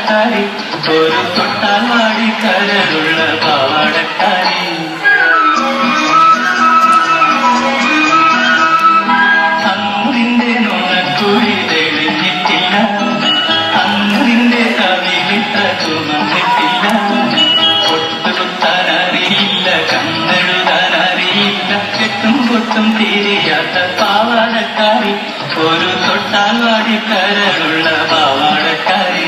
പാവാടക്കാരി ഒരു തൊട്ടാൽ വാടി കരളുള്ള പാവാടക്കാരി അന്നിന്റെ നുണക്കുഴി തെളിഞ്ഞിട്ടില്ല അന്നിന്റെ കവിളിത്ര ചുമന്നിട്ടില്ല പൊട്ടുകുത്താൻ അറിയില്ല കണ്ണെഴുതാൻ അറിയില്ല കെട്ടും പൊട്ടും തിരിയാത്ത പാവാടക്കാരി ഒരു തൊട്ടാൽ വാടി കരളുള്ള പാവാടക്കാരി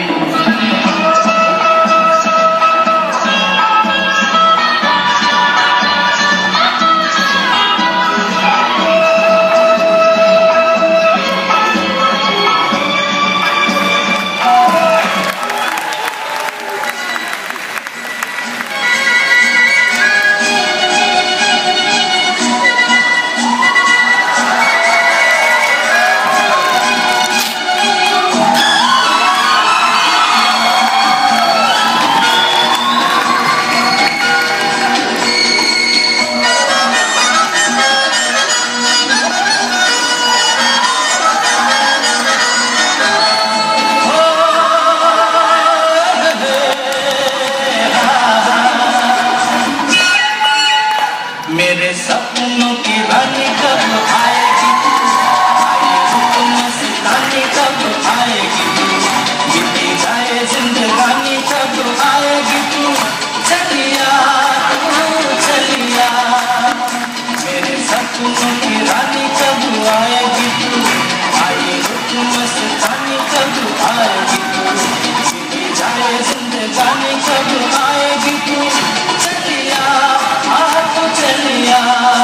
मेरे सपनों की रानी कब आएगी तू आए हुक्म से रानी कब आएगी तू बीती जाए जिंदगानी कब आएगी तू चलिया तू चलिया मेरे सपनों की रानी कब आएगी तू आए हुक्म से रानी कब आएगी तू बीती जाए जिंदगानी कब आएगी तू चलिया आ तू चलिया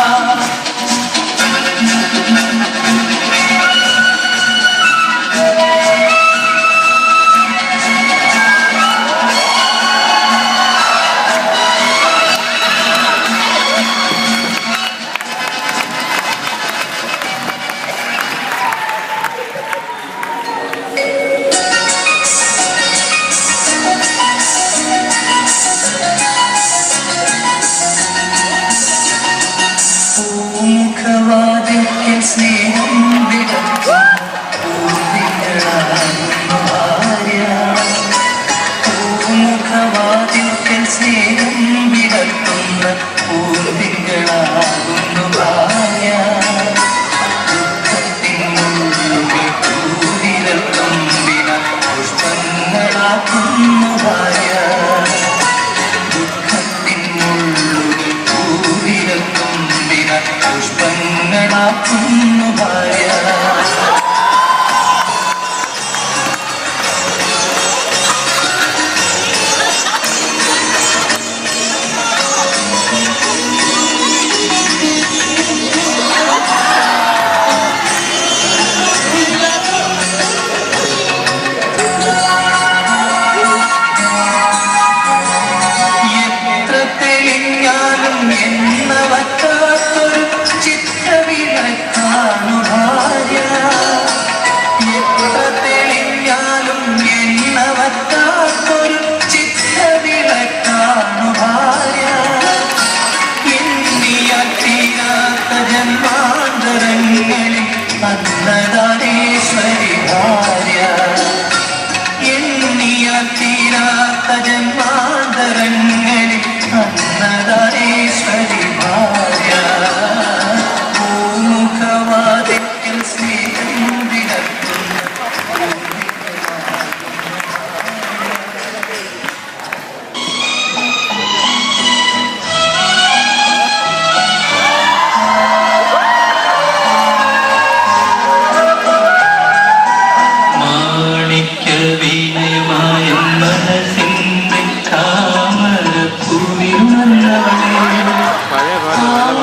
പൂമുഖവാതിൽക്കൽ സ്നേഹം വിടർത്തും പൂവികളാകുന്നു ഭാര്യ. പൂമുഖവാതിൽക്കൽ സ്നേഹം വിടർത്തുന്ന പൂവികളാകുന്നു ഭാര്യ. ദുഃഖത്തിനുള്ളിൽ പൂവിരൽ തുമ്പിന പുഷ്പങ്ങളാക്കുന്നു ഭാര്യ ദുഃഖത്തിനുള്ളിൽ പൂവിരൽ തുമ്പിന പുഷ്പങ്ങളാക്കുന്നു ഭാര്യ എത്ര തെളിഞ്ഞാലും എന്ന വറ്റാത്തൊരു ചിത്രവിളക്കാണു ഭാര്യ എത്ര തെളിഞ്ഞാലും എന്ന വറ്റാത്തൊരു ചിത്രവിളക്കാണു ഭാര്യ എണ്ണിയാൽ തീരാത്ത ജന്മാന്തരങ്ങളിൽ അന്നദാനേശ്വരി ഭാര്യ എണ്ണിയാൽ തീരാത്ത ജന്മാന്തരങ്ങളിൽ അന്നദാനേശ്വരി ഭാര്യ പൂമുഖവാദിക്കൽ സ്നേഹം വിടർത്തുന്ന മാണിക്യ വീണമായ മനസ്സിന്റെ താമര പൂവിൽ വന്നവളെ പഴയ പാട്ട്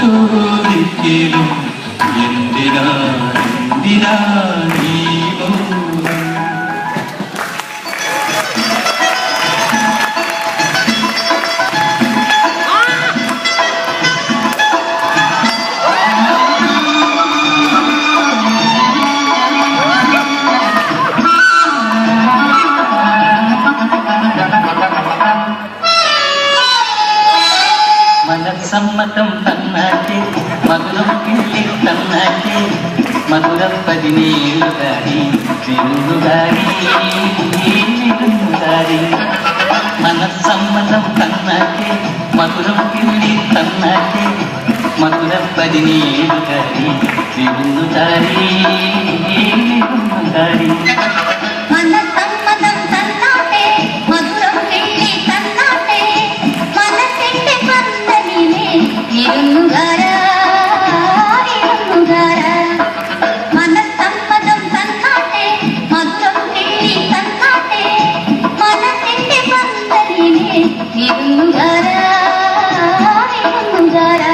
ചോദിക്കലും എന്തിനാ എന്തിനാ നീ മൗനം മനസ്സമ്മതം തന്നാട്ടെ മധുരം കിള്ളി തന്നാട്ടെ മധുര പതിനേഴുകാരി വിരുന്നുകാരി വിരുന്നുകാരി മനസ്സമ്മതം തന്നാട്ടെ മധുരം കിള്ളി തന്നാട്ടെ മധുര പതിനേഴുകാരി വിരുന്നുകാരി വിരുന്നുകാരി മനസമ്മതം തന്നാട്ടെ മധുരം കിള്ളി തന്നാട്ടെ മനസ്സിന്റെ പന്തലിലെ ഇരുന്നുകാരാ ഇരുന്നുകാരാ മനസമ്മതം തന്നാട്ടെ മധുരം കിള്ളി തന്നാട്ടെ മനസ്സിന്റെ പന്തലിലെ ഇരുന്നുകാരാ ഇരുന്നുകാരാ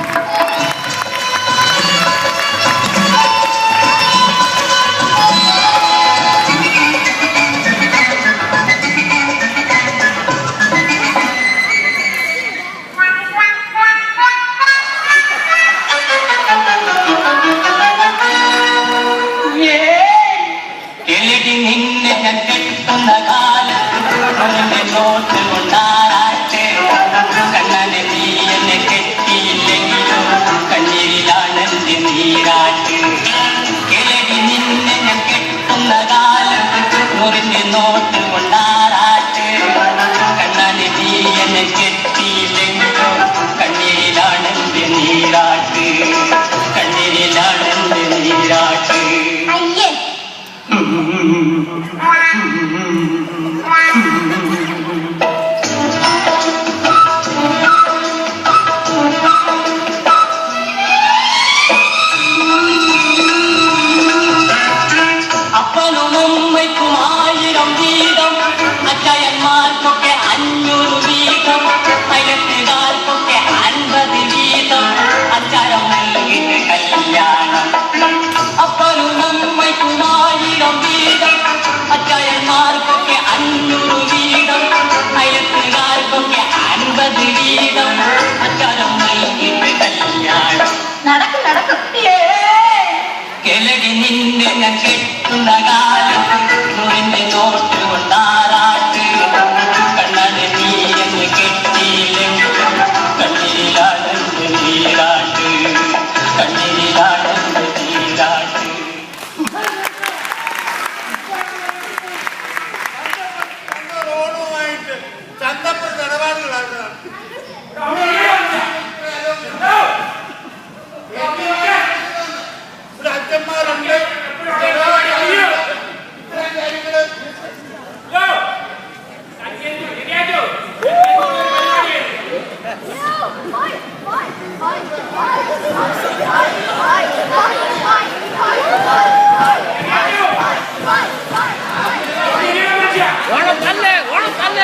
കിളിടി നിന്നെ ഞാൻ കെട്ടുന്ന കാലത്ത് അവന്റെ നോട്ട് കൊണ്ടാറാട്ടെ കണ്ണനെ നീ എന്നെ കെട്ടിയില്ലെങ്കിലും കണ്ണീരിലാണെന്റെ നീരാട്ട് കിളടി നിന്നെ ഞാൻ കെട്ടുന്ന കാലത്ത് മുറിന്റെ നോട്ട് കൊണ്ടാറാട്ട് കണ്ണനെ നീ എന്നെ കെട്ടിയില്ലെങ്കിലും കണ്ണീരിലാണെന്റെ നീരാട്ട് കണ്ണീരിലാണെന്റെ നീരാട്ട് അയ്യേ അപ്പനും ഉമ്മയ്ക്കും ആയിരം വീതം അച്ചയന്മാർക്കൊക്കെ അഞ്ഞൂറ് വീതം അയൽക്കാർക്കൊക്കെ അൻപത് വീതം അച്ചാരം നൽകിയിട്ട് കല്യാണം അപ്പനും ഉമ്മയ്ക്കും ആയിരം വീതം അച്ചയന്മാർക്കൊക്കെ അഞ്ഞൂറ് വീതം അയൽക്കാർക്കൊക്കെ അൻപത് വീതം അച്ചാരം നൽകിയിട്ട് കല്യാണം നടക്കും നടക്കും കിളടി നിന്നെ ഞാൻ കെട്ടുന്ന കാലം മുറിന്റെ നോട്ട് കൊണ്ടാറാട്ട് കണ്ണനെ നീ എന്ന് കെട്ടിയില്ലെങ്കിൽ കണ്ണീരിലാണെന്ന് നീരാട്ട് കണ്ണീരിലാണെന്ന് നീരാട്ട് ഓണവുമായിട്ട് ചന്തപ്പുറ ഇടപാടുകളാണ് ഇവിടെ അച്ഛന്മാരുണ്ട് ഇത്രയും കാര്യങ്ങള് ഓണം തല്ലേ ഓണം തല്ലേ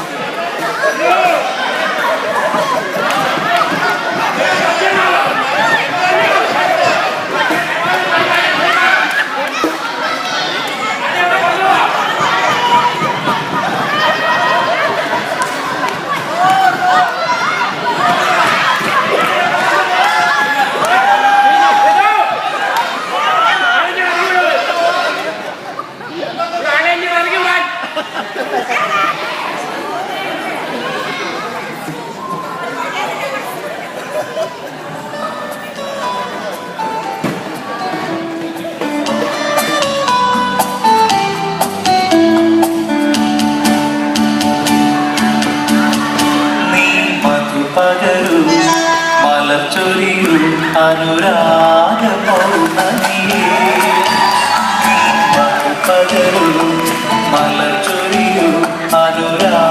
നീ മധു പകരു മലച്ചൊരിയു അനുരാഗ പൗർണമിയേ നീ മധു പകരു മലച്ചൊരിയു അനുരാഗ